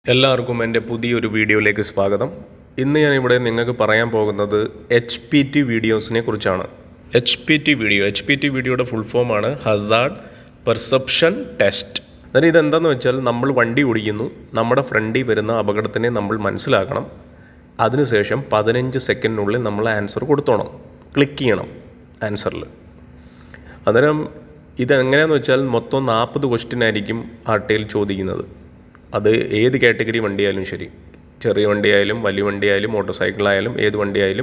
എല്ലാവർക്കും എൻ്റെ പുതിയൊരു വീഡിയോയിലേക്ക് സ്വാഗതം ഇന്ന് ഞാൻ ഇവിടെ നിങ്ങൾക്ക് പറയാൻ പോകുന്നത് എച്ച് പി ടി വീഡിയോസിനെ കുറിച്ചാണ് H P T video H P T വീഡിയോയുടെ ഫുൾ ഫോമാണ് ഹസാർഡ് പെർസെപ്ഷൻ ടെസ്റ്റ് അതായത് ഇതെന്താണെന്ന് വെച്ചാൽ നമ്മൾ വണ്ടി ഓടിക്കുന്നു നമ്മുടെ ഫ്രണ്ടിൽ വരുന്ന അപകടത്തിനെ നമ്മൾ മനസ്സിലാക്കണം അതിനുശേഷം പതിനഞ്ച് സെക്കൻഡിനുള്ളിൽ നമ്മൾ ആൻസർ കൊടുത്തോണം ക്ലിക്ക് ചെയ്യണം ആൻസറിൽ അന്നേരം ഇതെങ്ങനെയാന്ന് വെച്ചാൽ മൊത്തം നാൽപ്പത് ക്വസ്റ്റ്യൻ ആയിരിക്കും ആർ ടിയിൽ ചോദിക്കുന്നത് അത് ഏത് കാറ്റഗറി വണ്ടിയായാലും ശരി ചെറിയ വണ്ടിയായാലും വലിയ വണ്ടിയായാലും മോട്ടോർ സൈക്കിളായാലും ഏത് വണ്ടിയായാലും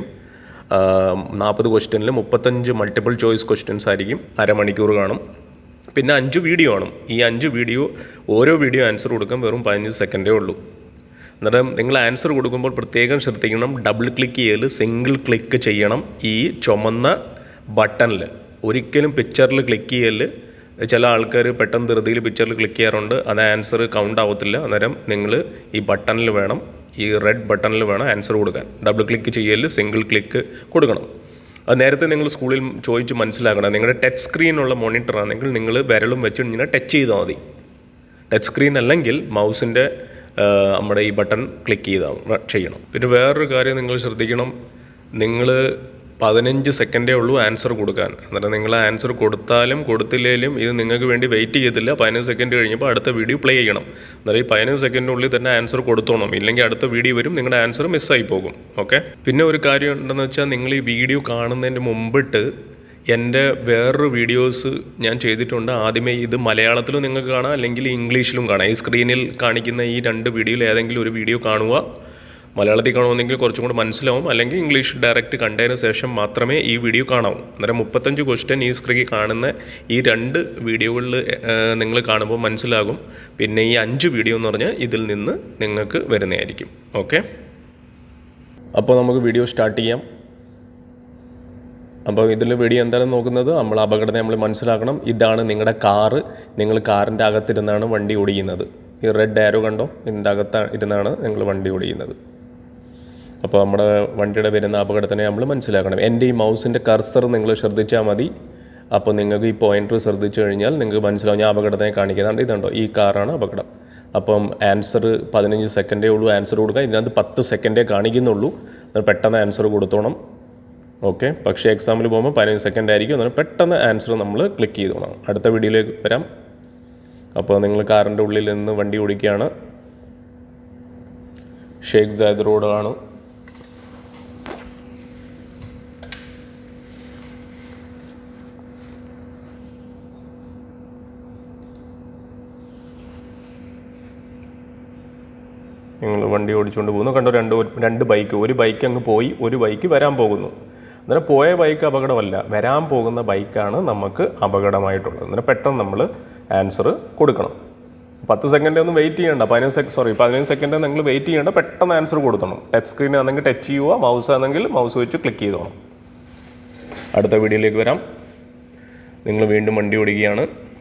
നാൽപ്പത് ക്വസ്റ്റ്യനിൽ മുപ്പത്തഞ്ച് മൾട്ടിപ്പിൾ ചോയ്സ് ക്വസ്റ്റ്യൻസ് ആയിരിക്കും അരമണിക്കൂർ കാണും പിന്നെ അഞ്ച് വീഡിയോ ആണ് ഈ അഞ്ച് വീഡിയോ ഓരോ വീഡിയോ ആൻസർ കൊടുക്കാൻ വെറും പതിനഞ്ച് സെക്കൻഡേ ഉള്ളൂ അന്നേരം നിങ്ങൾ ആൻസർ കൊടുക്കുമ്പോൾ പ്രത്യേകം ശ്രദ്ധിക്കണം ഡബിൾ ക്ലിക്ക് ചെയ്യൽ സിംഗിൾ ക്ലിക്ക് ചെയ്യണം ഈ ചുമന്ന ബട്ടണിൽ ഒരിക്കലും പിക്ചറിൽ ക്ലിക്ക് ചെയ്യൽ ചില ആൾക്കാർ പെട്ടെന്ന് ധൃതിയിൽ പിക്ചറിൽ ക്ലിക്ക് ചെയ്യാറുണ്ട് അത് ആൻസർ കൗണ്ട് ആവത്തില്ല അന്നേരം നിങ്ങൾ ഈ ബട്ടണിൽ വേണം ഈ റെഡ് ബട്ടണിൽ വേണം ആൻസർ കൊടുക്കാൻ ഡബിൾ ക്ലിക്ക് ചെയ്യൽ സിംഗിൾ ക്ലിക്ക് കൊടുക്കണം അത് നേരത്തെ നിങ്ങൾ സ്കൂളിൽ ചോദിച്ച് മനസ്സിലാക്കണം നിങ്ങളുടെ ടച്ച് സ്ക്രീനുള്ള മോണിറ്റർ ആണെങ്കിൽ നിങ്ങൾ വിരലും വെച്ച് ഇങ്ങനെ ടച്ച് ചെയ്താൽ മതി ടച്ച് സ്ക്രീൻ അല്ലെങ്കിൽ മൗസിൻ്റെ നമ്മുടെ ഈ ബട്ടൺ ക്ലിക്ക് ചെയ്താൽ ചെയ്യണം പിന്നെ വേറൊരു കാര്യം നിങ്ങൾ ശ്രദ്ധിക്കണം നിങ്ങൾ പതിനഞ്ച് സെക്കൻഡേ ഉള്ളൂ ആൻസർ കൊടുക്കാൻ എന്നിട്ട് നിങ്ങൾ ആൻസർ കൊടുത്താലും കൊടുത്തില്ലെങ്കിലും ഇത് നിങ്ങൾക്ക് വേണ്ടി വെയിറ്റ് ചെയ്തില്ല പതിനഞ്ച് സെക്കൻഡ് കഴിഞ്ഞപ്പോൾ അടുത്ത വീഡിയോ പ്ലേ ചെയ്യണം അന്നേരം ഈ പതിനഞ്ച് സെക്കൻഡിനുള്ളിൽ തന്നെ ആൻസർ കൊടുത്തോണം ഇല്ലെങ്കിൽ അടുത്ത വീഡിയോ വരും നിങ്ങളുടെ ആൻസർ മിസ്സായി പോകും ഓക്കെ പിന്നെ ഒരു കാര്യം ഉണ്ടെന്ന് വെച്ചാൽ നിങ്ങൾ ഈ വീഡിയോ കാണുന്നതിന് മുമ്പിട്ട് എൻ്റെ വേറൊരു വീഡിയോസ് ഞാൻ ചെയ്തിട്ടുണ്ട് ആദ്യമേ ഇത് മലയാളത്തിലും നിങ്ങൾക്ക് കാണാം അല്ലെങ്കിൽ ഇംഗ്ലീഷിലും കാണാം ഈ സ്ക്രീനിൽ കാണിക്കുന്ന ഈ രണ്ട് വീഡിയോയിൽ ഏതെങ്കിലും ഒരു വീഡിയോ കാണുക മലയാളത്തിൽ കാണുമെന്നെങ്കിൽ കുറച്ചും കൂടി മനസ്സിലാവും അല്ലെങ്കിൽ ഇംഗ്ലീഷ് ഡയറക്റ്റ് കണ്ടതിന് ശേഷം മാത്രമേ ഈ വീഡിയോ കാണാവൂ അന്നേരം മുപ്പത്തഞ്ച് ക്വസ്റ്റ്യൻ ഈ സ്ക്രീനിൽ കാണുന്ന ഈ രണ്ട് വീഡിയോകളിൽ നിങ്ങൾ കാണുമ്പോൾ മനസ്സിലാകും പിന്നെ ഈ അഞ്ച് വീഡിയോ എന്ന് പറഞ്ഞാൽ ഇതിൽ നിന്ന് നിങ്ങൾക്ക് വരുന്നതായിരിക്കും ഓക്കെ അപ്പോൾ നമുക്ക് വീഡിയോ സ്റ്റാർട്ട് ചെയ്യാം അപ്പോൾ ഇതിൽ വീഡിയോ എന്താണ് നോക്കുന്നത് നമ്മൾ അപകടത്തെ നമ്മൾ മനസ്സിലാക്കണം ഇതാണ് നിങ്ങളുടെ കാറ് നിങ്ങൾ കാറിൻ്റെ അകത്തിരുന്നാണ് വണ്ടി ഓടിക്കുന്നത് ഈ റെഡ് ആരോ കണ്ടോ ഇതിൻ്റെ അകത്ത് ഇരുന്നാണ് നിങ്ങൾ വണ്ടി ഓടിക്കുന്നത് അപ്പോൾ നമ്മുടെ വണ്ടിയുടെ വരുന്ന അപകടത്തിനെ നമ്മൾ മനസ്സിലാക്കണം എൻ്റെ ഈ മൗസിൻ്റെ കർസർ നിങ്ങൾ ശ്രദ്ധിച്ചാൽ മതി അപ്പോൾ നിങ്ങൾക്ക് ഈ പോയിൻ്റർ ശ്രദ്ധിച്ചു കഴിഞ്ഞാൽ നിങ്ങൾക്ക് മനസ്സിലാവും ഞാൻ അപകടത്തിനെ കാണിക്കുന്നുണ്ട് ഇതുണ്ടോ ഈ കാറാണ് അപകടം അപ്പം ആൻസർ പതിനഞ്ച് സെക്കൻഡേ ഉള്ളൂ ആൻസർ കൊടുക്കുക ഇതിനകത്ത് പത്ത് സെക്കൻഡേ കാണിക്കുന്നുള്ളൂ പെട്ടെന്ന് ആൻസർ കൊടുത്തോണം ഓക്കെ പക്ഷേ എക്സാമിൽ പോകുമ്പോൾ പതിനഞ്ച് സെക്കൻഡ് ആയിരിക്കും അന്നേരം പെട്ടെന്ന് ആൻസർ നമ്മൾ ക്ലിക്ക് ചെയ്തോണം അടുത്ത വീഡിയോയിലേക്ക് വരാം അപ്പോൾ നിങ്ങൾ കാറിൻ്റെ ഉള്ളിൽ നിന്ന് വണ്ടി ഓടിക്കുകയാണ് ഷേഖ് സാദ് റോഡാണ് നിങ്ങൾ വണ്ടി ഓടിച്ചുകൊണ്ട് പോകുന്നു കണ്ടോ രണ്ട് രണ്ട് ബൈക്ക് ഒരു ബൈക്ക് അങ്ങ് പോയി ഒരു ബൈക്ക് വരാൻ പോകുന്നു അന്നേരം പോയ ബൈക്ക് അപകടമല്ല വരാൻ പോകുന്ന ബൈക്കാണ് നമുക്ക് അപകടമായിട്ടുള്ളത് അന്നേരം പെട്ടെന്ന് നമ്മൾ ആൻസർ കൊടുക്കണം പത്ത് സെക്കൻഡ് ഒന്നും വെയിറ്റ് ചെയ്യണ്ട പതിനഞ്ച് സെക്കൻഡ് സോറി പതിനഞ്ച് സെക്കൻഡ് നിങ്ങൾ വെയിറ്റ് ചെയ്യേണ്ട പെട്ടെന്ന് ആൻസർ കൊടുക്കണം ടച്ച് സ്ക്രീൻ ആണെങ്കിൽ ടച്ച് ചെയ്യുക മൗസ് ആണെങ്കിൽ മൗസ് വെച്ച് ക്ലിക്ക് ചെയ്തോണം അടുത്ത വീഡിയോയിലേക്ക് വരാം നിങ്ങൾ വീണ്ടും വണ്ടി ഓടിക്കുകയാണ്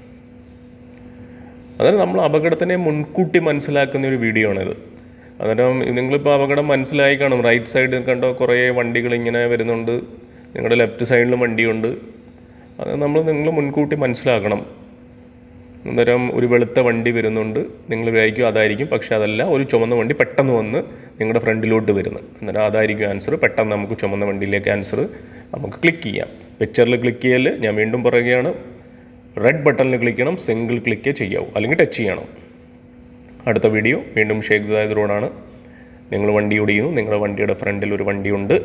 അതായത് നമ്മൾ അപകടത്തിനെ മുൻകൂട്ടി മനസ്സിലാക്കുന്ന ഒരു വീഡിയോ ആണിത് അന്നേരം നിങ്ങളിപ്പോൾ അപകടം മനസ്സിലായി കാണും റൈറ്റ് സൈഡ് കണ്ടോ കുറേ വണ്ടികൾ ഇങ്ങനെ വരുന്നുണ്ട് നിങ്ങളുടെ ലെഫ്റ്റ് സൈഡിലും വണ്ടിയുണ്ട് അത് നമ്മൾ നിങ്ങൾ മുൻകൂട്ടി മനസ്സിലാക്കണം അന്നേരം ഒരു വെളുത്ത വണ്ടി വരുന്നുണ്ട് നിങ്ങൾ വിചാരിക്കും അതായിരിക്കും പക്ഷേ അതല്ല ഒരു ചുമന്ന വണ്ടി പെട്ടെന്ന് വന്ന് നിങ്ങളുടെ ഫ്രണ്ടിലോട്ട് വരുന്നത് അന്നേരം അതായിരിക്കും ആൻസർ പെട്ടെന്ന് നമുക്ക് ചുമന്ന വണ്ടിയിലേക്ക് ആൻസർ നമുക്ക് ക്ലിക്ക് ചെയ്യാം പിക്ചറിൽ ക്ലിക്ക് ചെയ്യൽ ഞാൻ വീണ്ടും പറയുകയാണ് റെഡ് ബട്ടണിൽ ക്ലിക്ക് ചെയ്യണം സിംഗിൾ ക്ലിക്ക് ചെയ്യാവൂ അല്ലെങ്കിൽ ടച്ച് ചെയ്യണം അടുത്ത വീഡിയോ വീണ്ടും ഷേഖ് സായദ് റോഡാണ് നിങ്ങൾ വണ്ടി ഓടിക്കുന്നു നിങ്ങളുടെ വണ്ടിയുടെ ഫ്രണ്ടിൽ ഒരു വണ്ടിയുണ്ട്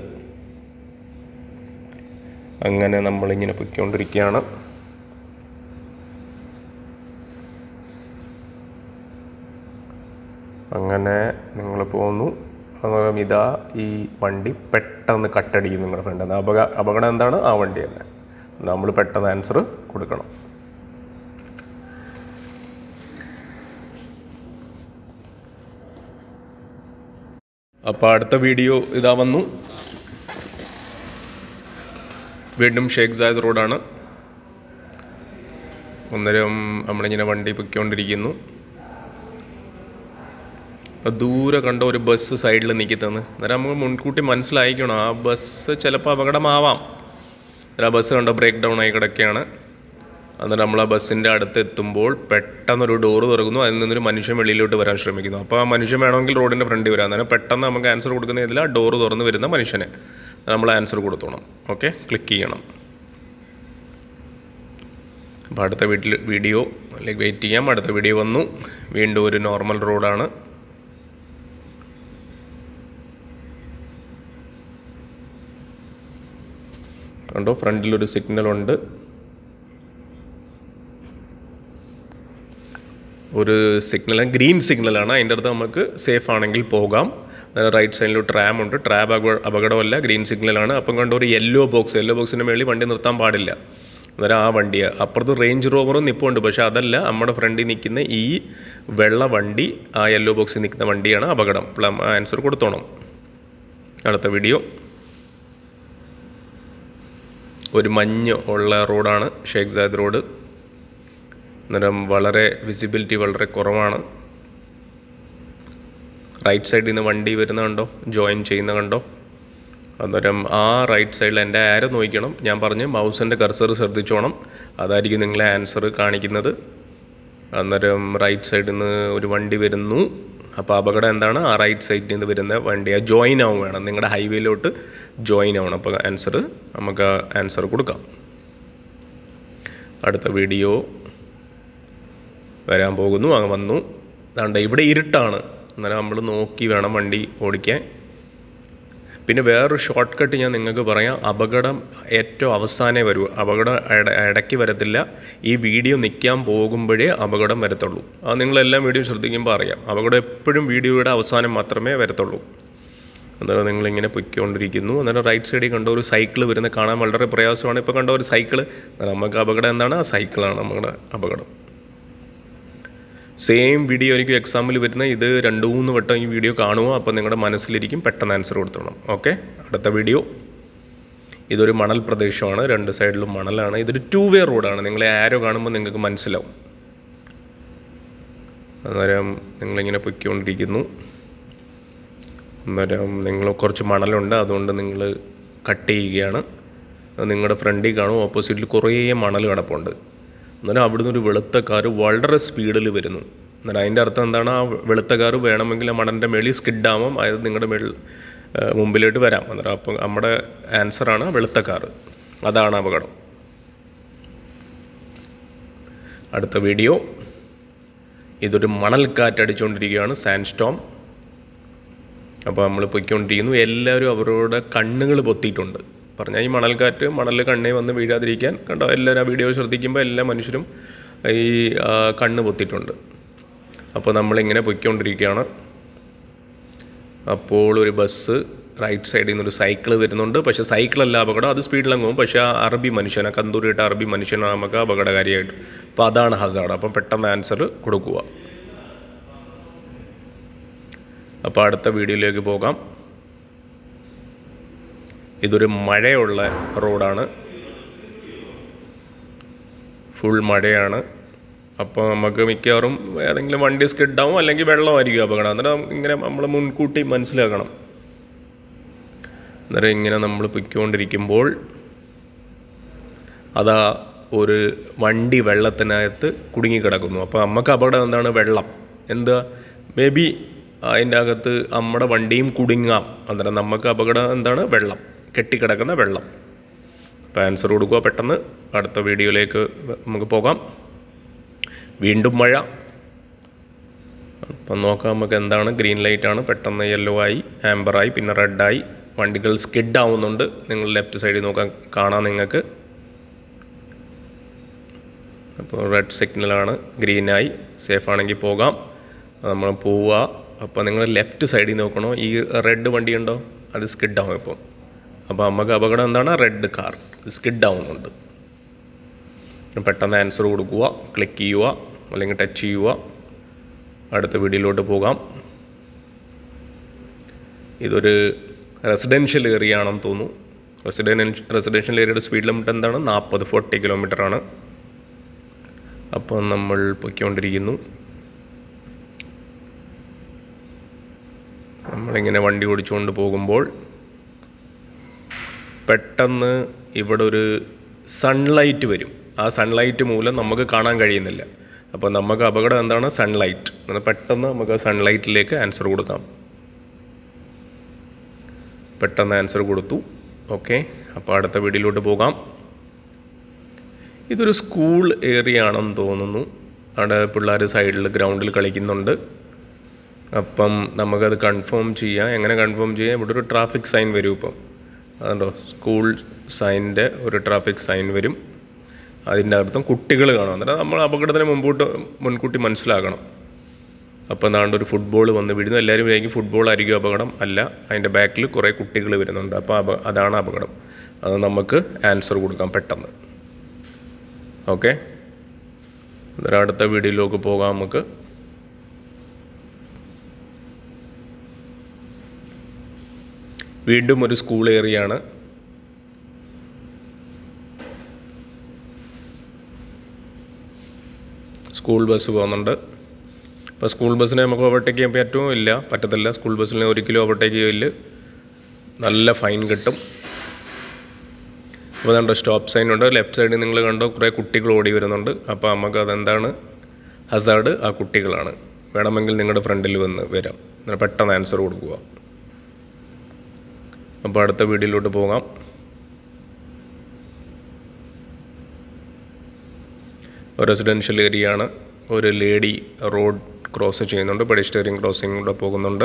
അങ്ങനെ നമ്മളിങ്ങനെ പൊയ്ക്കൊണ്ടിരിക്കുകയാണ് അങ്ങനെ നിങ്ങൾ പോകുന്നു ഇതാ ഈ വണ്ടി പെട്ടെന്ന് കട്ടടിക്കും നിങ്ങളുടെ ഫ്രണ്ട് അപക അപകടം എന്താണ് ആ വണ്ടി തന്നെ നമ്മൾ പെട്ടെന്ന് ആൻസർ കൊടുക്കണം അപ്പോൾ അടുത്ത വീഡിയോ ഇതാ വന്നു വീണ്ടും ഷേഖ് സായദ് റോഡാണ് അന്നേരം നമ്മളിങ്ങനെ വണ്ടി പൊയ്ക്കൊണ്ടിരിക്കുന്നു അപ്പോൾ ദൂരെ കണ്ട ഒരു ബസ് സൈഡിൽ നിൽക്കുന്നത് അന്നേരം നമുക്ക് മുൻകൂട്ടി മനസ്സിലായിക്കണം ആ ബസ് ചിലപ്പോൾ അപകടമാവാം ആ ബസ് കണ്ട ബ്രേക്ക് ഡൗൺ ആയി കിടക്കുകയാണ് എന്നിട്ട് നമ്മൾ ആ ബസ്സിൻ്റെ അടുത്ത് എത്തുമ്പോൾ പെട്ടെന്നൊരു ഡോറ് തുറക്കുന്നു അതിൽ നിന്നൊരു മനുഷ്യൻ വെളിയിലോട്ട് വരാൻ ശ്രമിക്കുന്നു അപ്പോൾ ആ മനുഷ്യൻ വേണമെങ്കിൽ റോഡിൻ്റെ ഫ്രണ്ടിൽ വരാം അന്നേരം പെട്ടെന്ന് നമുക്ക് ആൻസർ കൊടുക്കുന്ന ഇതിൽ ആ ഡോറ് തുറന്ന് വരുന്ന മനുഷ്യനെ നമ്മൾ ആൻസർ കൊടുത്തോണം ഓക്കെ ക്ലിക്ക് ചെയ്യണം അപ്പോൾ അടുത്ത വീട്ടിൽ വീഡിയോ അല്ലെങ്കിൽ വെയിറ്റ് ചെയ്യാം അടുത്ത വീഡിയോ വന്നു വീണ്ടും ഒരു നോർമൽ റോഡാണ് കണ്ടോ ഫ്രണ്ടിലൊരു സിഗ്നലുണ്ട് ഒരു സിഗ്നൽ ഗ്രീൻ സിഗ്നലാണ് അതിൻ്റെ അടുത്ത് നമുക്ക് സേഫ് ആണെങ്കിൽ പോകാം റൈറ്റ് സൈഡിൽ ട്രാം ഉണ്ട് ട്രാബ് അപകടമല്ല ഗ്രീൻ സിഗ്നലാണ് അപ്പം കണ്ട ഒരു യെല്ലോ ബോക്സ് യെല്ലോ ബോക്സിൻ്റെ മേളിൽ വണ്ടി നിർത്താൻ പാടില്ല അന്നേരം ആ വണ്ടി അപ്പുറത്ത് റേഞ്ച് റോവറും നിപ്പുണ്ട് പക്ഷേ അതല്ല നമ്മുടെ ഫ്രണ്ടിൽ നിൽക്കുന്ന ഈ വെള്ള വണ്ടി ആ യെല്ലോ ബോക്സിൽ നിൽക്കുന്ന വണ്ടിയാണ് അപകടം പ്ലം ആൻസർ കൊടുത്തോണം അടുത്ത വീഡിയോ ഒരു മഞ്ഞ് ഉള്ള റോഡാണ് ഷേഖ് സാദ് റോഡ് അന്നേരം വളരെ വിസിബിലിറ്റി വളരെ കുറവാണ് റൈറ്റ് സൈഡിൽ നിന്ന് വണ്ടി വരുന്ന കണ്ടോ ജോയിൻ ചെയ്യുന്ന കണ്ടോ അന്നേരം ആ റൈറ്റ് സൈഡിൽ എൻ്റെ ആരോ നോക്കണം ഞാൻ പറഞ്ഞ് മൗസിൻ്റെ കർസർ ശ്രദ്ധിച്ചോണം അതായിരിക്കും നിങ്ങളെ ആൻസർ കാണിക്കുന്നത് അന്നേരം റൈറ്റ് സൈഡിൽ നിന്ന് ഒരു വണ്ടി വരുന്നു അപ്പോൾ അപകടം എന്താണ് ആ റൈറ്റ് സൈഡിൽ നിന്ന് വരുന്ന വണ്ടി ആ ജോയിൻ ആവും വേണം നിങ്ങളുടെ ഹൈവേയിലോട്ട് ജോയിൻ ആവണം അപ്പോൾ ആൻസർ നമുക്ക് ആൻസർ കൊടുക്കാം അടുത്ത വീഡിയോ വരാൻ പോകുന്നു അങ്ങ് വന്നു അതുകൊണ്ട് ഇവിടെ ഇരുട്ടാണ് അന്നേരം നമ്മൾ നോക്കി വേണം വണ്ടി ഓടിക്കാൻ പിന്നെ വേറൊരു ഷോർട്ട് കട്ട് ഞാൻ നിങ്ങൾക്ക് പറയാം അപകടം ഏറ്റവും അവസാനേ വരൂ അപകടം ഇട ഇടയ്ക്ക് വരത്തില്ല ഈ വീഡിയോ നിൽക്കാൻ പോകുമ്പോഴേ അപകടം വരത്തുള്ളൂ അത് നിങ്ങളെല്ലാം വീഡിയോ ശ്രദ്ധിക്കുമ്പോൾ അറിയാം അപകടം എപ്പോഴും വീഡിയോയുടെ അവസാനം മാത്രമേ വരത്തുള്ളൂ അന്നേരം നിങ്ങളിങ്ങനെ പൊയ്ക്കൊണ്ടിരിക്കുന്നു അന്നേരം റൈറ്റ് സൈഡിൽ കണ്ട ഒരു സൈക്കിൾ വരുന്ന കാണാൻ വളരെ പ്രയാസമാണ് ഇപ്പോൾ കണ്ട ഒരു സൈക്കിൾ നമുക്ക് അപകടം എന്താണ് ആ സൈക്കിളാണ് നമ്മുടെ അപകടം സെയിം വീഡിയോ എനിക്ക് എക്സാമ്പിൾ വരുന്ന ഇത് രണ്ട് മൂന്ന് വട്ടം ഈ വീഡിയോ കാണുമോ അപ്പോൾ നിങ്ങളുടെ മനസ്സിലിരിക്കും പെട്ടെന്ന് ആൻസർ കൊടുത്തോണം ഓക്കെ അടുത്ത വീഡിയോ ഇതൊരു മണൽ പ്രദേശമാണ് രണ്ട് സൈഡിലും മണലാണ് ഇതൊരു ടു വേ റോഡാണ് നിങ്ങളെ ആരോ കാണുമ്പോൾ നിങ്ങൾക്ക് മനസ്സിലാവും അന്നേരം നിങ്ങളിങ്ങനെ പൊയ്ക്കൊണ്ടിരിക്കുന്നു അന്നേരം നിങ്ങൾ കുറച്ച് മണലുണ്ട് അതുകൊണ്ട് നിങ്ങൾ കട്ട് ചെയ്യുകയാണ് അത് നിങ്ങളുടെ ഫ്രണ്ടിൽ കാണും ഓപ്പോസിറ്റിൽ കുറേ മണൽ കിടപ്പുണ്ട് അന്നേരം അവിടുന്ന് ഒരു വെളുത്ത കാറ് വളരെ സ്പീഡിൽ വരുന്നു അന്നേരം അതിൻ്റെ അർത്ഥം എന്താണ് ആ വെളുത്ത കാറ് വേണമെങ്കിൽ ആ മണലിൻ്റെ മേളിൽ സ്കിഡാവാം അതായത് നിങ്ങളുടെ മേളിൽ മുമ്പിലോട്ട് വരാം അന്നേരം അപ്പം നമ്മുടെ ആൻസറാണ് വെളുത്ത കാറ് അതാണ് അപകടം അടുത്ത വീഡിയോ ഇതൊരു മണൽക്കാറ്റ് അടിച്ചുകൊണ്ടിരിക്കുകയാണ് സാൻഡ് സ്റ്റോം അപ്പോൾ നമ്മൾ പൊയ്ക്കൊണ്ടിരിക്കുന്നു എല്ലാവരും അവരുടെ കണ്ണുകൾ പൊത്തിയിട്ടുണ്ട് പറഞ്ഞാൽ ഈ മണൽക്കാറ്റ് മണൽ കണ്ണേ വന്ന് വീഴാതിരിക്കാൻ കണ്ടോ എല്ലാവരും ആ വീഡിയോ ശ്രദ്ധിക്കുമ്പോൾ എല്ലാ മനുഷ്യരും ഈ ആ, കണ്ണ് പൊത്തിയിട്ടുണ്ട് അപ്പോൾ നമ്മളിങ്ങനെ പൊയ്ക്കൊണ്ടിരിക്കുകയാണ് അപ്പോൾ ഒരു ബസ് റൈറ്റ് സൈഡിൽ നിന്നൊരു സൈക്കിൾ വരുന്നുണ്ട് പക്ഷേ സൈക്കിളല്ല അപകടം അത് സ്പീഡിലങ്ങ് പോകും പക്ഷേ ആ അറബി മനുഷ്യനെ കന്തൂരിട്ട അറബി മനുഷ്യനാണ് നമുക്ക് അപകടകാരിയായിട്ട് അപ്പോൾ അതാണ് ഹസാഡ് അപ്പം പെട്ടെന്ന് ആൻസർ കൊടുക്കുക അപ്പോൾ അടുത്ത വീഡിയോയിലേക്ക് പോകാം ഇതൊരു മഴയുള്ള റോഡാണ് ഫുൾ മഴയാണ് അപ്പോൾ നമുക്ക് മിക്കവാറും ഏതെങ്കിലും വണ്ടി സ്കിഡാവും അല്ലെങ്കിൽ വെള്ളമായിരിക്കും അപകടം അന്നേരം ഇങ്ങനെ നമ്മൾ മുൻകൂട്ടി മനസ്സിലാക്കണം അന്നേരം ഇങ്ങനെ നമ്മൾ പൊയ്ക്കൊണ്ടിരിക്കുമ്പോൾ അതാ ഒരു വണ്ടി വെള്ളത്തിനകത്ത് കുടുങ്ങിക്കിടക്കുന്നു അപ്പോൾ നമുക്ക് അപകടം എന്താണ് വെള്ളം എന്താ മേ ബി അതിൻ്റെ അകത്ത് നമ്മുടെ വണ്ടിയും കുടുങ്ങാം അന്നേരം നമുക്ക് അപകടം എന്താണ് വെള്ളം കെട്ടിക്കിടക്കുന്ന വെള്ളം അപ്പോൾ ആൻസർ കൊടുക്കുക പെട്ടെന്ന് അടുത്ത വീഡിയോയിലേക്ക് നമുക്ക് പോകാം വീണ്ടും മഴ അപ്പം നോക്കാം നമുക്ക് എന്താണ് ഗ്രീൻ ലൈറ്റാണ് പെട്ടെന്ന് യെല്ലോ ആയി ആംബറായി പിന്നെ റെഡായി വണ്ടികൾ സ്കിഡ് ആവുന്നുണ്ട് നിങ്ങൾ ലെഫ്റ്റ് സൈഡിൽ നോക്കാൻ കാണാം നിങ്ങൾക്ക് അപ്പോൾ റെഡ് സിഗ്നലാണ് ഗ്രീനായി സേഫ് ആണെങ്കിൽ പോകാം നമ്മൾ പോവുക അപ്പോൾ നിങ്ങൾ ലെഫ്റ്റ് സൈഡിൽ നോക്കണോ ഈ റെഡ് വണ്ടി ഉണ്ടോ അത് സ്കിഡ് ആവും ഇപ്പോൾ അപ്പോൾ നമുക്ക് അപകടം എന്താണ് റെഡ് കാർ സ്കിഡ് ആവുന്നുണ്ട് പെട്ടെന്ന് ആൻസർ കൊടുക്കുക ക്ലിക്ക് ചെയ്യുക അല്ലെങ്കിൽ ടച്ച് ചെയ്യുക അടുത്ത വീഡിയോയിലോട്ട് പോകാം ഇതൊരു റെസിഡൻഷ്യൽ ഏരിയ ആണെന്ന് തോന്നുന്നു റെസിഡൻഷ്യൽ റെസിഡൻഷ്യൽ ഏരിയയുടെ സ്പീഡ് ലിമിറ്റ് എന്താണ് നാൽപ്പത് ഫോർട്ടി കിലോമീറ്റർ ആണ് അപ്പോൾ നമ്മൾ പൊയ്ക്കൊണ്ടിരിക്കുന്നു നമ്മളിങ്ങനെ വണ്ടി ഓടിച്ചുകൊണ്ട് പോകുമ്പോൾ പെട്ടെന്ന് ഇവിടെ ഒരു സൺലൈറ്റ് വരും ആ സൺലൈറ്റ് മൂലം നമുക്ക് കാണാൻ കഴിയുന്നില്ല അപ്പോൾ നമുക്ക് അപകടം എന്താണ് സൺലൈറ്റ് എന്നാൽ പെട്ടെന്ന് നമുക്ക് സൺലൈറ്റിലേക്ക് ആൻസർ കൊടുക്കാം പെട്ടെന്ന് ആൻസർ കൊടുത്തു ഓക്കെ അപ്പോൾ അടുത്ത വീഡിയോയിലോട്ട് പോകാം ഇതൊരു സ്കൂൾ ഏരിയ ആണെന്ന് തോന്നുന്നു അവിടെ പിള്ളേർ സൈഡിൽ ഗ്രൗണ്ടിൽ കളിക്കുന്നുണ്ട് അപ്പം നമുക്കത് കൺഫേം ചെയ്യാം എങ്ങനെ കൺഫേം ചെയ്യാം ഇവിടെ ഒരു ട്രാഫിക് സൈൻ വരും ഇപ്പം അതുണ്ടോ സ്കൂൾ സൈനിൻ്റെ ഒരു ട്രാഫിക് സൈൻ വരും അതിൻ്റെ അർത്ഥം കുട്ടികൾ കാണും അന്നേരം നമ്മൾ അപകടത്തിന് മുമ്പോട്ട് മുൻകൂട്ടി മനസ്സിലാക്കണം അപ്പോൾ എന്താണ്ട് ഒരു ഫുട്ബോൾ വന്ന് വീഴുന്നു എല്ലാവരും വിചാരിക്കും ഫുട്ബോൾ ആയിരിക്കും അപകടം അല്ല അതിൻ്റെ ബാക്കിൽ കുറേ കുട്ടികൾ വരുന്നുണ്ട് അപ്പോൾ അപ അതാണ് അപകടം അത് നമുക്ക് ആൻസർ കൊടുക്കാം പെട്ടെന്ന് ഓക്കെ അന്നേരം അടുത്ത വീഡിയോയിലേക്ക് പോകാം നമുക്ക് വീണ്ടും ഒരു സ്കൂൾ ഏരിയ ആണ് സ്കൂൾ ബസ് പോകുന്നുണ്ട് ഇപ്പോൾ സ്കൂൾ ബസ്സിനെ നമുക്ക് ഓവർടേക്ക് ചെയ്യാൻ പറ്റുമോ ഇല്ല പറ്റത്തില്ല സ്കൂൾ ബസ്സിനെ ഒരിക്കലും ഓവർടേക്ക് ചെയ്യില്ല നല്ല ഫൈൻ കിട്ടും അപ്പോൾ അതുകൊണ്ട് സ്റ്റോപ്പ് സൈൻ ഉണ്ട് ലെഫ്റ്റ് സൈഡിൽ നിങ്ങൾ കണ്ടോ കുറേ കുട്ടികൾ ഓടി വരുന്നുണ്ട് അപ്പോൾ നമുക്ക് അതെന്താണ് ഹസാർഡ് ആ കുട്ടികളാണ് വേണമെങ്കിൽ നിങ്ങളുടെ ഫ്രണ്ടിൽ വന്ന് വരാം അങ്ങനെ പെട്ടെന്ന് ആൻസർ കൊടുക്കുക അപ്പോൾ അടുത്ത വീഡിയോയിലോട്ട് പോകാം റെസിഡൻഷ്യൽ ഏരിയ ആണ് ഒരു ലേഡി റോഡ് ക്രോസ് ചെയ്യുന്നുണ്ട് പെഡിസ്റ്റേറിയൻ ക്രോസിംഗ് കൂടെ പോകുന്നുണ്ട്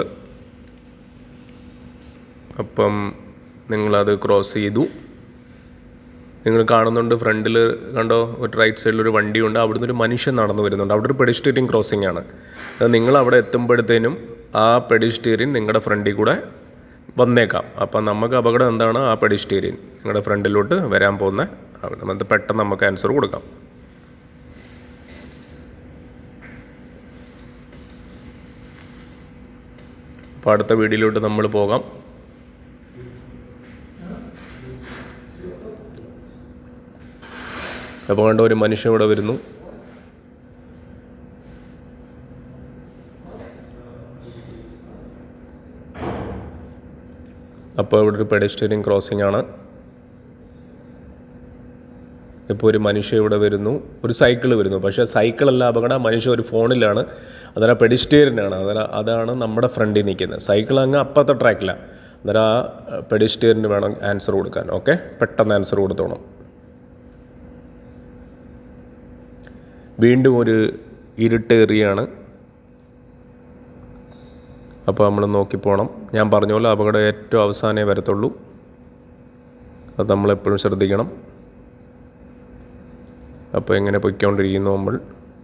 അപ്പം നിങ്ങളത് ക്രോസ് ചെയ്തു നിങ്ങൾ കാണുന്നുണ്ട് ഫ്രണ്ടിൽ കണ്ടോ ഒരു റൈറ്റ് സൈഡിൽ ഒരു വണ്ടിയുണ്ട് അവിടുന്ന് ഒരു മനുഷ്യൻ നടന്നു വരുന്നുണ്ട് അവിടെ ഒരു പെഡിസ്റ്റേറിയൻ ക്രോസിംഗ് ആണ് അത് നിങ്ങൾ അവിടെ എത്തുമ്പോഴത്തേനും ആ പെഡിസ്റ്റേറിയൻ നിങ്ങളുടെ ഫ്രണ്ടിൽ കൂടെ വന്നേക്കാം അപ്പം നമുക്ക് അപകടം എന്താണ് ആ പെഡിസ്റ്റേറിയൻ നിങ്ങളുടെ ഫ്രണ്ടിലോട്ട് വരാൻ പോകുന്ന അത് പെട്ടെന്ന് നമുക്ക് ആൻസർ കൊടുക്കാം അപ്പോൾ അടുത്ത വീഡിയോയിലോട്ട് നമ്മൾ പോകാം അപ്പോൾ കണ്ട ഒരു മനുഷ്യൻ ഇവിടെ വരുന്നു അപ്പോൾ ഇവിടെ ഒരു പെഡസ്ട്രിയൻ ക്രോസിംഗ് ആണ് ഇപ്പോൾ ഒരു മനുഷ്യ ഇവിടെ വരുന്നു ഒരു സൈക്കിൾ വരുന്നു പക്ഷേ സൈക്കിളല്ല അപകടം മനുഷ്യ ഒരു ഫോണിലാണ് അന്നേരം പെഡിസ്റ്റേറിയനാണ് അന്നേരം അതാണ് നമ്മുടെ ഫ്രണ്ടിൽ നിൽക്കുന്നത് സൈക്കിൾ അങ്ങ് അപ്പുറത്തെ ട്രാക്കിലാണ് അന്നേരം ആ പെഡിസ്റ്റേറിയന് വേണം ആൻസർ കൊടുക്കാൻ ഓക്കെ പെട്ടെന്ന് ആൻസർ കൊടുത്തോണം വീണ്ടും ഒരു ഇരുട്ടേറിയാണ് അപ്പോൾ നമ്മൾ നോക്കിപ്പോണം ഞാൻ പറഞ്ഞ പോലെ അപകടം ഏറ്റവും അവസാനമേ വരത്തുള്ളൂ അത് നമ്മളെപ്പോഴും ശ്രദ്ധിക്കണം അപ്പോൾ എങ്ങനെ പൊയ്ക്കൊണ്ടിരിക്കുന്നു നമ്മൾ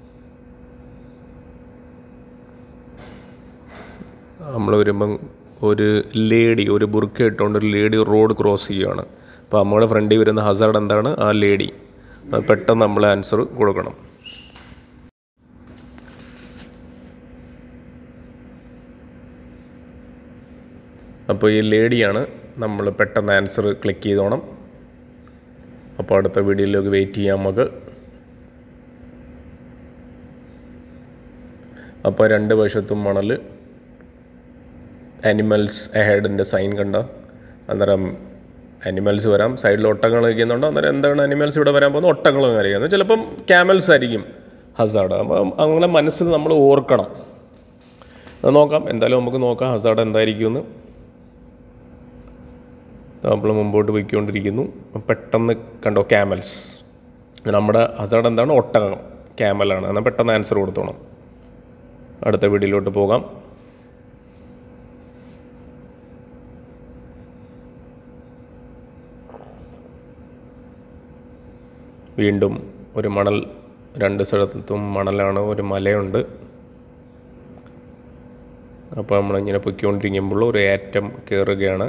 നമ്മൾ വരുമ്പം ഒരു ലേഡി ഒരു ബുർക്ക ഇട്ടുകൊണ്ട് ഒരു ലേഡി റോഡ് ക്രോസ് ചെയ്യുകയാണ് അപ്പോൾ നമ്മുടെ ഫ്രണ്ടിൽ വരുന്ന ഹസാർഡ് എന്താണ് ആ ലേഡി അത് പെട്ടെന്ന് നമ്മൾ ആൻസർ കൊടുക്കണം അപ്പോൾ ഈ ലേഡിയാണ് നമ്മൾ പെട്ടെന്ന് ആൻസർ ക്ലിക്ക് ചെയ്തോണം അപ്പോൾ അടുത്ത വീഡിയോയിലേക്ക് വെയിറ്റ് ചെയ്യാം നമുക്ക് അപ്പോൾ രണ്ട് വശത്തും മണൽ ആനിമൽസ് എഹെഡിൻ്റെ സൈൻ കണ്ട അന്നേരം ആനിമൽസ് വരാം സൈഡിൽ ഒട്ടകങ്ങൾ നിൽക്കുന്നുണ്ട് അന്നേരം എന്താണ് ആനിമൽസ് ഇവിടെ വരാൻ പോകുന്നത് ഒട്ടകങ്ങൾ അറിയാം ചിലപ്പം ക്യാമൽസ് ആയിരിക്കും ഹസാഡ് അപ്പം അങ്ങനെ മനസ്സിൽ നമ്മൾ ഓർക്കണം അത് നോക്കാം എന്തായാലും നമുക്ക് നോക്കാം ഹസാഡ് എന്തായിരിക്കുമെന്ന് നമ്മൾ മുമ്പോട്ട് പോയിക്കൊണ്ടിരിക്കുന്നു പെട്ടെന്ന് കണ്ടോ ക്യാമൽസ് നമ്മുടെ ഹസാഡ് എന്താണ് ഒട്ടകം ക്യാമലാണ് എന്നാൽ പെട്ടെന്ന് ആൻസർ കൊടുത്തോണം അടുത്ത വീഡിയോയിലോട്ട് പോകാം വീണ്ടും ഒരു മണൽ രണ്ട് സ്ഥലത്തും മണലാണ് ഒരു മലയുണ്ട് അപ്പോൾ നമ്മളിങ്ങനെ പൊയ്ക്കൊണ്ടിരിക്കുമ്പോൾ ഒരു ഏറ്റം കയറുകയാണ്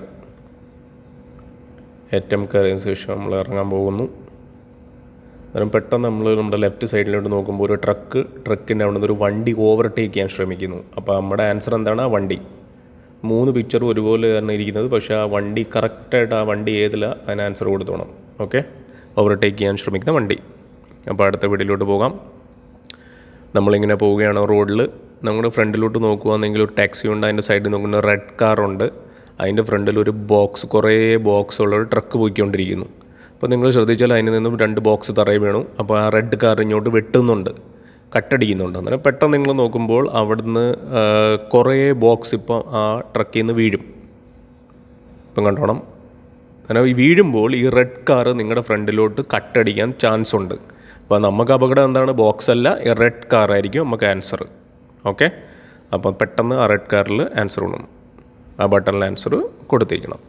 ഏറ്റം കയറിയതിന് ശേഷം നമ്മൾ ഇറങ്ങാൻ പോകുന്നു അന്നേരം പെട്ടെന്ന് നമ്മൾ നമ്മുടെ ലെഫ്റ്റ് സൈഡിലോട്ട് നോക്കുമ്പോൾ ഒരു ട്രക്ക് ട്രക്കിൻ്റെ അവിടെ നിന്ന് ഒരു വണ്ടി ഓവർടേക്ക് ചെയ്യാൻ ശ്രമിക്കുന്നു അപ്പോൾ നമ്മുടെ ആൻസർ എന്താണ് ആ വണ്ടി മൂന്ന് പിക്ചറും ഒരുപോലെ തന്നെ ഇരിക്കുന്നത് പക്ഷേ ആ വണ്ടി കറക്റ്റായിട്ട് ആ വണ്ടി ഏതില അതിന് ആൻസർ കൊടുത്തോണം ഓക്കെ ഓവർടേക്ക് ചെയ്യാൻ ശ്രമിക്കുന്ന വണ്ടി അപ്പോൾ അടുത്ത വീഡിയോയിലോട്ട് പോകാം നമ്മളിങ്ങനെ പോവുകയാണ് റോഡിൽ നമ്മുടെ ഫ്രണ്ടിലോട്ട് നോക്കുകയാണെങ്കിൽ ഒരു ടാക്സി ഉണ്ട് അതിൻ്റെ സൈഡിൽ നോക്കുന്ന റെഡ് കാറുണ്ട് അതിൻ്റെ ഫ്രണ്ടിൽ ഒരു ബോക്സ് കുറേ ബോക്സ് ഉള്ള ഒരു ട്രക്ക് പോയിക്കൊണ്ടിരിക്കുന്നു അപ്പോൾ നിങ്ങൾ ശ്രദ്ധിച്ചാൽ അതിൽ നിന്നും രണ്ട് ബോക്സ് തറയിൽ വീണു അപ്പോൾ ആ റെഡ് കാർ ഇങ്ങോട്ട് വെട്ടുന്നുണ്ട് കട്ടടിക്കുന്നുണ്ട് അന്നേരം പെട്ടെന്ന് നിങ്ങൾ നോക്കുമ്പോൾ അവിടുന്ന് ആ, കുറേ ബോക്സ് ഇപ്പോൾ ആ ട്രക്കിൽ നിന്ന് വീഴും ഇപ്പം കണ്ടോണം അങ്ങനെ ഈ വീഴുമ്പോൾ ഈ റെഡ് കാറ് നിങ്ങളുടെ ഫ്രണ്ടിലോട്ട് കട്ടടിക്കാൻ ചാൻസ് ഉണ്ട് അപ്പോൾ നമുക്ക് അപകടം എന്താണ് ബോക്സ് അല്ല ഈ റെഡ് കാറായിരിക്കും നമുക്ക് ആൻസർ ഓക്കെ അപ്പം പെട്ടെന്ന് ആ റെഡ് കാറിൽ ആൻസർ വേണം ആ ബട്ടണിൽ ആൻസർ കൊടുത്തിരിക്കണം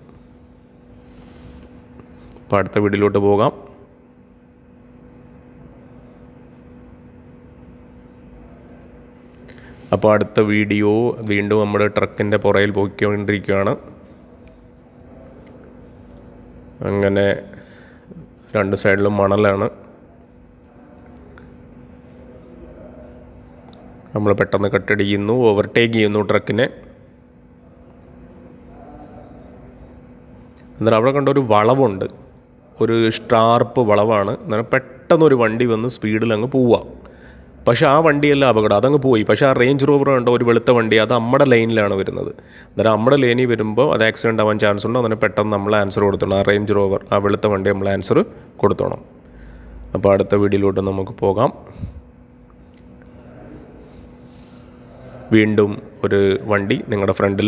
അപ്പോൾ അടുത്ത വീഡിയോയിലോട്ട് പോകാം അപ്പോൾ അടുത്ത വീഡിയോ വീണ്ടും നമ്മുടെ ട്രക്കിൻ്റെ പുറയിൽ പോയിക്കൊണ്ടിരിക്കുകയാണ് അങ്ങനെ രണ്ട് സൈഡിലും മണലാണ് നമ്മൾ പെട്ടെന്ന് കട്ടടിക്കുന്നു ഓവർടേക്ക് ചെയ്യുന്നു ട്രക്കിനെ എന്നാൽ അവിടെ കണ്ട ഒരു വളവുണ്ട് ഒരു സ്റ്റാർപ്പ് വളവാണ് അന്നേരം പെട്ടെന്ന് ഒരു വണ്ടി വന്ന് സ്പീഡിൽ അങ്ങ് പോവുക പക്ഷേ ആ വണ്ടിയല്ല അപകടം അതങ്ങ് പോയി പക്ഷേ ആ റേഞ്ച് റോവർ കണ്ടോ ഒരു വെളുത്ത വണ്ടി അത് നമ്മുടെ ലൈനിലാണ് വരുന്നത് അന്നേരം നമ്മുടെ ലൈനിൽ വരുമ്പോൾ അത് ആക്സിഡൻ്റ് ആവാൻ ചാൻസ് ഉണ്ട് അങ്ങനെ പെട്ടെന്ന് നമ്മൾ ആൻസർ കൊടുത്തോണം ആ റേഞ്ച് റോവർ ആ വെളുത്ത വണ്ടി നമ്മൾ ആൻസർ കൊടുത്തോണം അപ്പോൾ അടുത്ത വീഡിയോയിലോട്ട് നമുക്ക് പോകാം വീണ്ടും ഒരു വണ്ടി നിങ്ങളുടെ ഫ്രണ്ടിൽ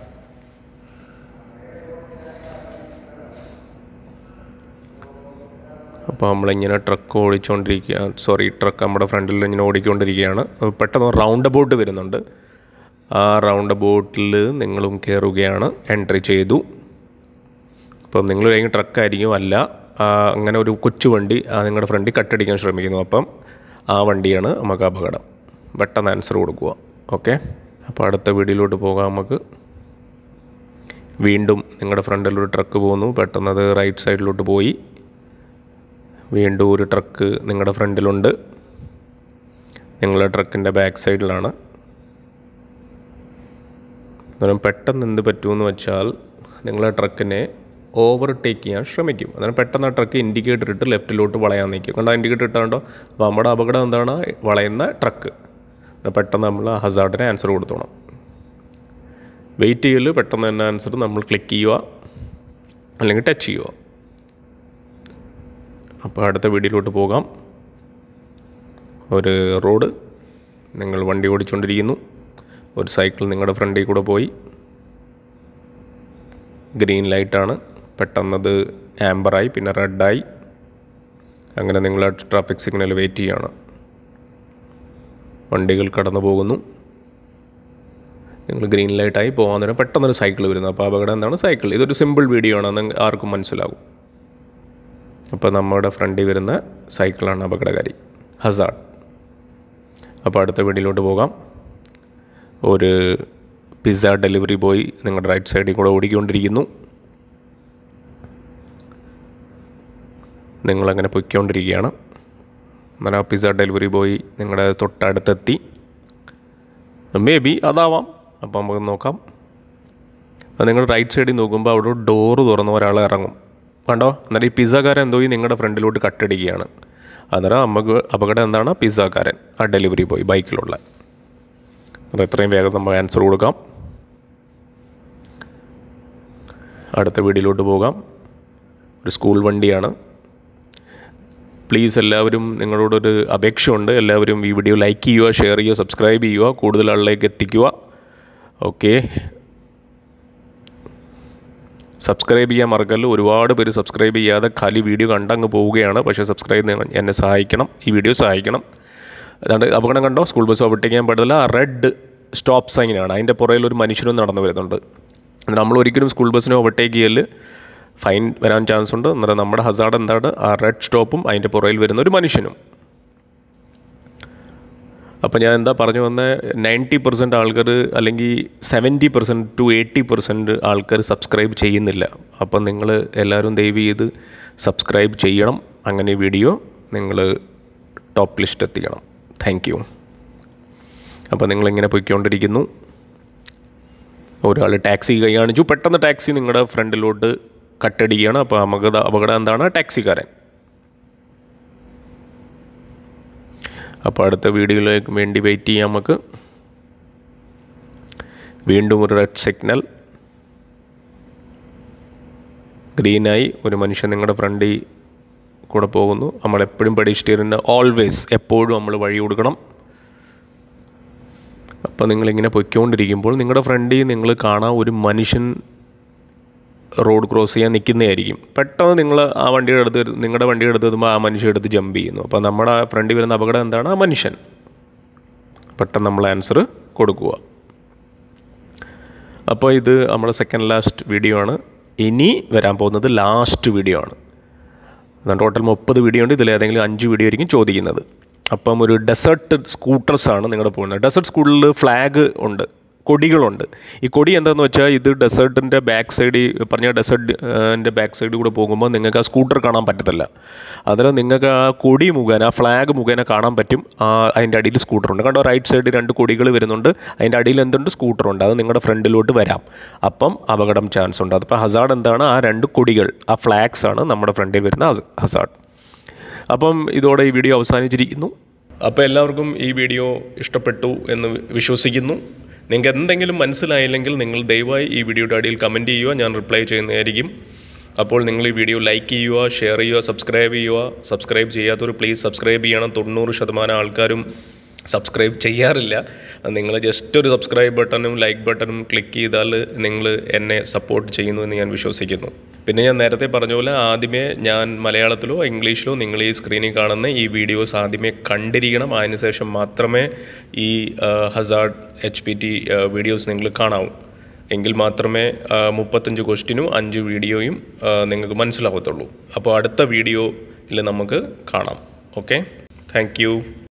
അപ്പോൾ നമ്മളിങ്ങനെ ട്രക്ക് ഓടിച്ചുകൊണ്ടിരിക്കുക സോറി ട്രക്ക് നമ്മുടെ ഫ്രണ്ടിൽ ഇങ്ങനെ ഓടിക്കൊണ്ടിരിക്കുകയാണ് അപ്പോൾ പെട്ടെന്ന് റൗണ്ട് ബോട്ട് വരുന്നുണ്ട് ആ റൗണ്ട് ബോട്ടിൽ നിങ്ങളും കയറുകയാണ് എൻട്രി ചെയ്തു അപ്പം നിങ്ങൾ കഴിഞ്ഞ ട്രക്കായിരിക്കും അല്ല ആ, അങ്ങനെ ഒരു കൊച്ചു വണ്ടി ആ നിങ്ങളുടെ ഫ്രണ്ടിൽ കട്ടടിക്കാൻ ശ്രമിക്കുന്നു അപ്പം ആ വണ്ടിയാണ് നമുക്ക് അപകടം പെട്ടെന്ന് ആൻസർ കൊടുക്കുക ഓക്കെ അപ്പോൾ അടുത്ത വീഡിയോയിലോട്ട് പോകാം നമുക്ക് വീണ്ടും നിങ്ങളുടെ ഫ്രണ്ടിൽ ഒരു ട്രക്ക് പോകുന്നു പെട്ടെന്ന് അത് റൈറ്റ് സൈഡിലോട്ട് പോയി വീണ്ടും ഒരു ട്രക്ക് നിങ്ങളുടെ ഫ്രണ്ടിലുണ്ട് നിങ്ങളുടെ ട്രക്കിൻ്റെ ബാക്ക് സൈഡിലാണ് അന്നേരം പെട്ടെന്ന് എന്ത് പറ്റുമെന്ന് വെച്ചാൽ നിങ്ങളെ ട്രക്കിനെ ഓവർടേക്ക് ചെയ്യാൻ ശ്രമിക്കും അന്നേരം പെട്ടെന്ന് ആ ട്രക്ക് ഇൻഡിക്കേറ്റർ ഇട്ട് ലെഫ്റ്റിലോട്ട് വളയാൻ നിൽക്കും കണ്ടോ ഇൻഡിക്കേറ്റർ ഇട്ടാണ്ടോ അപ്പോൾ നമ്മുടെ അപകടം എന്താണ് വളയുന്ന ട്രക്ക് അന്നേരം പെട്ടെന്ന് നമ്മൾ ആ ഹസാർഡിന് ആൻസർ കൊടുത്തോണം വെയിറ്റ് ചെയ്യൽ പെട്ടെന്ന് തന്നെ ആൻസർ നമ്മൾ ക്ലിക്ക് ചെയ്യുക അല്ലെങ്കിൽ ടച്ച് ചെയ്യുക അപ്പോൾ അടുത്ത വീഡിയോയിലോട്ട് പോകാം ഒരു റോഡ് നിങ്ങൾ വണ്ടി ഓടിച്ചുകൊണ്ടിരിക്കുന്നു ഒരു സൈക്കിൾ നിങ്ങളുടെ ഫ്രണ്ടിൽ കൂടെ പോയി ഗ്രീൻ ലൈറ്റാണ് പെട്ടെന്നത് ആംബറായി പിന്നെ റെഡായി അങ്ങനെ നിങ്ങൾ ട്രാഫിക് സിഗ്നൽ വെയിറ്റ് ചെയ്യാണ് വണ്ടികൾ കടന്നു പോകുന്നു നിങ്ങൾ ഗ്രീൻ ലൈറ്റായി പോകാൻ നേരം പെട്ടെന്നൊരു സൈക്കിൾ വരുന്നു അപ്പോൾ അപകടം എന്താണ് സൈക്കിൾ ഇതൊരു സിമ്പിൾ വീഡിയോ ആണ് അത് ആർക്കും മനസ്സിലാകും അപ്പോൾ നമ്മുടെ ഫ്രണ്ടിൽ വരുന്ന സൈക്കിളാണ് അപകടകാരി ഹസാർഡ് അപ്പോൾ അടുത്ത വീഡിയോയിലോട്ട് പോകാം ഒരു പിസ്സ ഡെലിവറി ബോയ് നിങ്ങളുടെ റൈറ്റ് സൈഡിൽ കൂടെ ഓടിക്കൊണ്ടിരിക്കുന്നു നിങ്ങളങ്ങനെ പൊയ്ക്കൊണ്ടിരിക്കുകയാണ് അങ്ങനെ ആ പിസ്സ ഡെലിവറി ബോയ് നിങ്ങളുടെ തൊട്ടടുത്തെത്തി മേ ബി അതാവാം അപ്പോൾ നമുക്ക് നോക്കാം അത് നിങ്ങൾ റൈറ്റ് സൈഡിൽ നോക്കുമ്പോൾ അവിടെ ഡോറ് തുറന്ന് ഒരാൾ ഇറങ്ങും കണ്ടോ അന്നേരം ഈ പിസ്സക്കാരൻ എന്തോ ഈ നിങ്ങളുടെ ഫ്രണ്ടിലോട്ട് കട്ടടിക്കുകയാണ് അന്നേരം നമുക്ക് അപകടം എന്താണ് പിസ്സക്കാരൻ ആ ഡെലിവറി ബോയ് ബൈക്കിലുള്ള അപ്പോൾ എത്രയും വേഗം നമുക്ക് ആൻസർ കൊടുക്കാം അടുത്ത വീഡിയോയിലോട്ട് പോകാം ഒരു സ്കൂൾ വണ്ടിയാണ് പ്ലീസ് എല്ലാവരും നിങ്ങളോടൊരു അപേക്ഷയുണ്ട് എല്ലാവരും ഈ വീഡിയോ ലൈക്ക് ചെയ്യുക ഷെയർ ചെയ്യുക സബ്സ്ക്രൈബ് ചെയ്യുക കൂടുതൽ ആളിലേക്ക് എത്തിക്കുക ഓക്കെ സബ്സ്ക്രൈബ് ചെയ്യാൻ മറക്കല്ല ഒരുപാട് പേര് സബ്സ്ക്രൈബ് ചെയ്യാതെ ഖാലി വീഡിയോ കണ്ടങ്ങ് പോവുകയാണ് പക്ഷേ സബ്സ്ക്രൈബ് ചെയ്യാൻ എന്നെ സഹായിക്കണം ഈ വീഡിയോ സഹായിക്കണം അതാണ്ട് അപകടം കണ്ടോ സ്കൂൾ ബസ് ഓവർടേക്ക് ചെയ്യാൻ പാടില്ല റെഡ് സ്റ്റോപ്പ് സൈനാണ് അതിൻ്റെ പുറകിൽ ഒരു മനുഷ്യനും നടന്നു വരുന്നുണ്ട് നമ്മൾ ഒരിക്കലും സ്കൂൾ ബസ്സിനെ ഓവർടേക്ക് ചെയ്യൽ ഫൈൻ വരാൻ ചാൻസ് ഉണ്ട് അന്നേരം നമ്മുടെ ഹസാർഡ് എന്താണ് ആ റെഡ് സ്റ്റോപ്പും അതിൻ്റെ പുറകിൽ വരുന്ന ഒരു മനുഷ്യനും അപ്പോൾ ഞാൻ എന്താ പറഞ്ഞു വന്ന നയൻറ്റി പെർസെൻറ്റ് ആൾക്കാർ അല്ലെങ്കിൽ seventy percent to eighty percent ആൾക്കാർ സബ്സ്ക്രൈബ് ചെയ്യുന്നില്ല അപ്പം നിങ്ങൾ എല്ലാവരും ദയവ് ചെയ്ത് സബ്സ്ക്രൈബ് ചെയ്യണം അങ്ങനെ വീഡിയോ നിങ്ങൾ ടോപ്പ് ലിസ്റ്റ് എത്തിക്കണം താങ്ക് യു അപ്പോൾ നിങ്ങളിങ്ങനെ പോയിക്കൊണ്ടിരിക്കുന്നു ഒരാൾ ടാക്സി കൈ കാണിച്ചു പെട്ടെന്ന് ടാക്സി നിങ്ങളുടെ ഫ്രണ്ടിലോട്ട് കട്ടടിക്കുകയാണ് അപ്പോൾ നമുക്ക് അപകടം എന്താണ് ടാക്സിക്കാരൻ അപ്പോൾ അടുത്ത വീഡിയോയിലേക്ക് വേണ്ടി വെയിറ്റ് ചെയ്യാം നമുക്ക് വീണ്ടും ഒരു റെഡ് സിഗ്നൽ ഗ്രീനായി ഒരു മനുഷ്യൻ നിങ്ങളുടെ ഫ്രണ്ടിൽ കൂടെ പോകുന്നു നമ്മളെപ്പോഴും പെഡിസ്റ്റേറിയന് ഓൾവേസ് എപ്പോഴും നമ്മൾ വഴി കൊടുക്കണം അപ്പോൾ നിങ്ങളിങ്ങനെ പൊയ്ക്കൊണ്ടിരിക്കുമ്പോൾ നിങ്ങളുടെ ഫ്രണ്ടിൽ നിങ്ങൾ കാണാൻ ഒരു മനുഷ്യൻ റോഡ് ക്രോസ് ചെയ്യാൻ നിൽക്കുന്നതായിരിക്കും പെട്ടെന്ന് നിങ്ങൾ ആ വണ്ടിയുടെ അടുത്ത് വരു- നിങ്ങളുടെ വണ്ടിയുടെ അടുത്ത് എത്തുമ്പോൾ ആ മനുഷ്യൻ എടുത്ത് ജമ്പ് ചെയ്യുന്നു അപ്പോൾ നമ്മുടെ ഫ്രണ്ടിൽ വരുന്ന അപകടം എന്താണ് ആ മനുഷ്യൻ പെട്ടെന്ന് നമ്മൾ ആൻസർ കൊടുക്കുക അപ്പോൾ ഇത് നമ്മുടെ സെക്കൻഡ് ലാസ്റ്റ് വീഡിയോ ആണ് ഇനി വരാൻ പോകുന്നത് ലാസ്റ്റ് വീഡിയോ ആണ് ടോട്ടൽ മുപ്പത് വീഡിയോ ഉണ്ട് ഇതിൽ ഏതെങ്കിലും അഞ്ച് വീഡിയോ ആയിരിക്കും ചോദിക്കുന്നത് അപ്പം ഒരു ഡെസേർട്ട് സ്കൂട്ടേഴ്സാണ് നിങ്ങളുടെ പോകുന്നത് ഡെസേർട്ട് സ്കൂളിൽ ഫ്ലാഗ് ഉണ്ട് കൊടികളുണ്ട് ഈ കൊടി എന്താണെന്ന് വെച്ചാൽ ഇത് ഡെസേർട്ടിൻ്റെ ബാക്ക് സൈഡിൽ പറഞ്ഞ ഡെസേർട്ടിൻ്റെ ബാക്ക് സൈഡിൽ കൂടെ പോകുമ്പോൾ നിങ്ങൾക്ക് ആ സ്കൂട്ടർ കാണാൻ പറ്റത്തില്ല അതിൽ നിങ്ങൾക്ക് ആ കൊടി മുഖേന ആ ഫ്ലാഗ് മുഖേന കാണാൻ പറ്റും ആ അതിൻ്റെ അടിയിൽ സ്കൂട്ടറുണ്ട് കണ്ടോ റൈറ്റ് സൈഡിൽ രണ്ട് കൊടികൾ വരുന്നുണ്ട് അതിൻ്റെ അടിയിൽ എന്തുണ്ട് സ്കൂട്ടറുണ്ട് അത് നിങ്ങളുടെ ഫ്രണ്ടിലോട്ട് വരാം അപ്പം അപകടം ചാൻസ് ഉണ്ട് അതിപ്പോൾ ഹസാഡ് എന്താണ് ആ രണ്ട് കൊടികൾ ആ ഫ്ലാഗ്സ് ആണ് നമ്മുടെ ഫ്രണ്ടിൽ വരുന്ന ഹസാഡ് അപ്പം ഇതോടെ ഈ വീഡിയോ അവസാനിച്ചിരിക്കുന്നു അപ്പോൾ എല്ലാവർക്കും ഈ വീഡിയോ ഇഷ്ടപ്പെട്ടു എന്ന് വിശ്വസിക്കുന്നു നിങ്ങൾക്ക് എന്തെങ്കിലും മനസ്സിലായില്ലെങ്കിൽ നിങ്ങൾ ദയവായി ഈ വീഡിയോയുടെ അടിയിൽ കമൻറ്റ് ചെയ്യുക ഞാൻ റിപ്ലൈ ചെയ്യുന്നതായിരിക്കും അപ്പോൾ നിങ്ങൾ ഈ വീഡിയോ ലൈക്ക് ചെയ്യുക ഷെയർ ചെയ്യുക സബ്സ്ക്രൈബ് ചെയ്യുക സബ്സ്ക്രൈബ് ചെയ്യാത്തവർ പ്ലീസ് സബ്സ്ക്രൈബ് ചെയ്യണം തൊണ്ണൂറ് ശതമാനം ആൾക്കാരും സബ്സ്ക്രൈബ് ചെയ്യാറില്ല നിങ്ങൾ ജസ്റ്റ് ഒരു സബ്സ്ക്രൈബ് ബട്ടണും ലൈക്ക് ബട്ടണും ക്ലിക്ക് ചെയ്താൽ നിങ്ങൾ എന്നെ സപ്പോർട്ട് ചെയ്യുന്നു എന്ന് ഞാൻ വിശ്വസിക്കുന്നു പിന്നെ ഞാൻ നേരത്തെ പറഞ്ഞ പോലെ ആദ്യമേ ഞാൻ മലയാളത്തിലോ ഇംഗ്ലീഷിലോ നിങ്ങൾ ഈ സ്ക്രീനിൽ കാണുന്ന ഈ വീഡിയോസ് ആദ്യമേ കണ്ടിരിക്കണം അതിനുശേഷം മാത്രമേ ഈ hazard H P T videos നിങ്ങൾ കാണാവൂ എങ്കിൽ മാത്രമേ ആ, മുപ്പത്തഞ്ച് ക്വസ്റ്റിനും അഞ്ച് വീഡിയോയും ആ, നിങ്ങൾക്ക് മനസ്സിലാവത്തുള്ളൂ അപ്പോൾ അടുത്ത വീഡിയോയിൽ നമുക്ക് കാണാം ഓക്കെ താങ്ക് യു